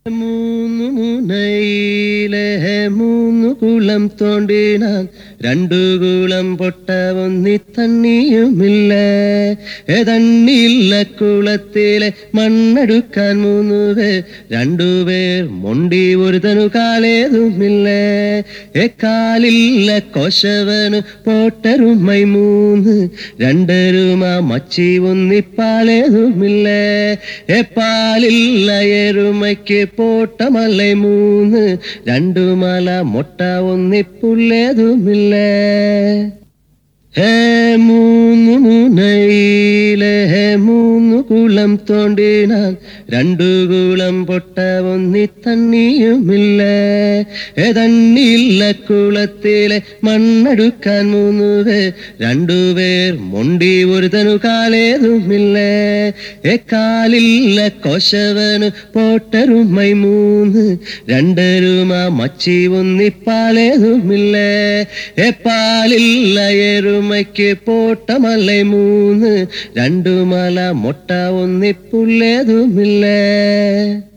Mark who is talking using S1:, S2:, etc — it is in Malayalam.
S1: മൂന്നു മുനയിലെ മൂന്നു കുളം തോണ്ടിനാൻ രണ്ടു കുളം പൊട്ട ഒന്നി തണ്ണിയുമില്ല തണ്ണിയില്ല കുളത്തിലെ മണ്ണെടുക്കാൻ മൂന്നു പേർ രണ്ടുപേർ മൊണ്ടി ഒരുതനു കാലേതുമില്ല എക്കാലില്ല കൊശവന് പോട്ടരുമൈ മൂന്ന് രണ്ടരുമ മച്ചി ഒന്നിപ്പാലേതുമില്ല എപ്പാലില്ല എരുമയ്ക്ക് പോട്ടമല്ല മൂന്ന് രണ്ടു മല മൊട്ട ഒന്നിപ്പുള്ളതുമില്ല ഹേ മൂന്നു മുനയിലെ ഹേ മൂന്നു കുളം തോണ്ടിനാൻ രണ്ടു കുളം പൊട്ട ഒന്നി തണ്ണിയുമില്ല തണ്ണിയില്ല കുളത്തിലെ മണ്ണെടുക്കാൻ മൂന്നു പേർ രണ്ടുപേർ മൊണ്ടി ഒരുതനു കാലേതുമില്ല എക്കാലില്ല കൊശവന് പോട്ടരുമൈ മൂന്ന് രണ്ടരുമ മച്ചി ഒന്നിപ്പാലേതുമില്ല എപ്പാലില്ല എരുമയ്ക്ക് പോട്ടമല്ല മൂന്ന് രണ്ടു മല മൊട്ട ഒന്നിപ്പുള്ളതുമില്ല